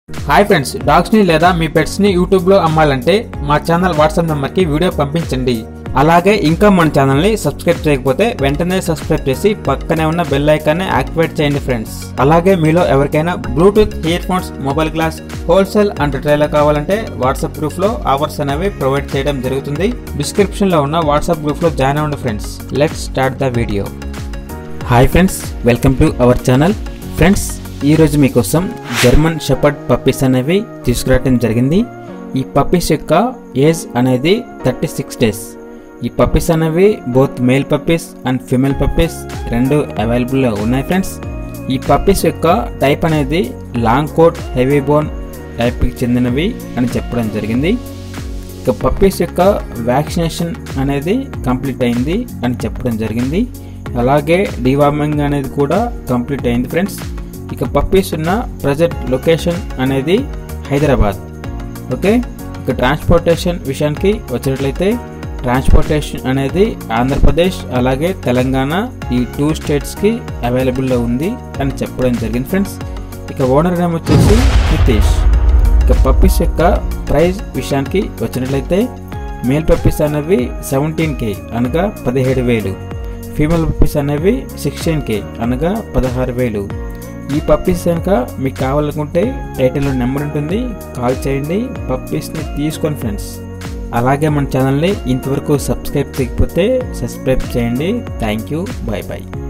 hi friends డాగ్స్ని లేదా మీ పెట్స్ని యూట్యూబ్లో అమ్మాలంటే మా ఛానల్ వాట్సాప్ నెంబర్కి వీడియో పంపించండి అలాగే ఇంకా మన ఛానల్ని సబ్స్క్రైబ్ చేయకపోతే వెంటనే సబ్స్క్రైబ్ చేసి పక్కనే ఉన్న బెల్ ఐకాన్ని యాక్టివేట్ చేయండి ఫ్రెండ్స్ అలాగే మీలో ఎవరికైనా Bluetooth ear phones mobile glass wholesale and retail కావాలంటే వాట్సాప్ గ్రూప్లో ఆఫర్స్ అనేవి ప్రొవైడ్ చేయడం జరుగుతుంది డిస్క్రిప్షన్లో ఉన్న వాట్సాప్ గ్రూప్లో జాయిన్ అవ్వండి friends let's start the video hi friends welcome to our channel friends ఈరోజు మీకోసం జర్మన్ షెపర్డ్ పప్పీస్ అనేవి తీసుకురావడం జరిగింది ఈ పప్పీస్ యొక్క ఏజ్ అనేది థర్టీ సిక్స్ డేస్ ఈ పప్పీస్ అనేవి both male puppies and female puppies రెండు అవైలబుల్లో ఉన్నాయి ఫ్రెండ్స్ ఈ పప్పీస్ యొక్క టైప్ అనేది లాంగ్ కోట్ హెవీ బోన్ టైప్కి చెందినవి అని చెప్పడం జరిగింది ఇక పప్పీస్ యొక్క వ్యాక్సినేషన్ అనేది కంప్లీట్ అయింది అని చెప్పడం జరిగింది అలాగే డివార్మింగ్ అనేది కూడా కంప్లీట్ అయింది ఫ్రెండ్స్ ఇక పప్పీస్ ఉన్న ప్రజెంట్ లొకేషన్ అనేది హైదరాబాద్ ఓకే ఇక ట్రాన్స్పోర్టేషన్ విషయానికి వచ్చినట్లయితే ట్రాన్స్పోర్టేషన్ అనేది ఆంధ్రప్రదేశ్ అలాగే తెలంగాణ ఈ టూ స్టేట్స్కి అవైలబుల్లో ఉంది అని చెప్పడం జరిగింది ఫ్రెండ్స్ ఇక ఓనర్ నేమ్ వచ్చేసి నితీష్ ఇక పప్పీస్ యొక్క ప్రైస్ విషయానికి వచ్చినట్లయితే మేల్ పప్పీస్ అనేవి సెవెంటీన్ కే అనగా పదిహేడు వేలు ఫీమేల్ పప్పీస్ అనేవి సిక్స్టీన్ కే అనగా పదహారు వేలు ఈ పప్పీస్ కనుక మీకు కావాలనుకుంటే టైటిల్లో నెంబర్ ఉంటుంది కాల్ చేయండి పప్పీస్ని తీసుకోండి ఫ్రెండ్స్ అలాగే మన ఛానల్ని ఇంతవరకు సబ్స్క్రైబ్ చేయకపోతే సబ్స్క్రైబ్ చేయండి థ్యాంక్ యూ బాయ్ బాయ్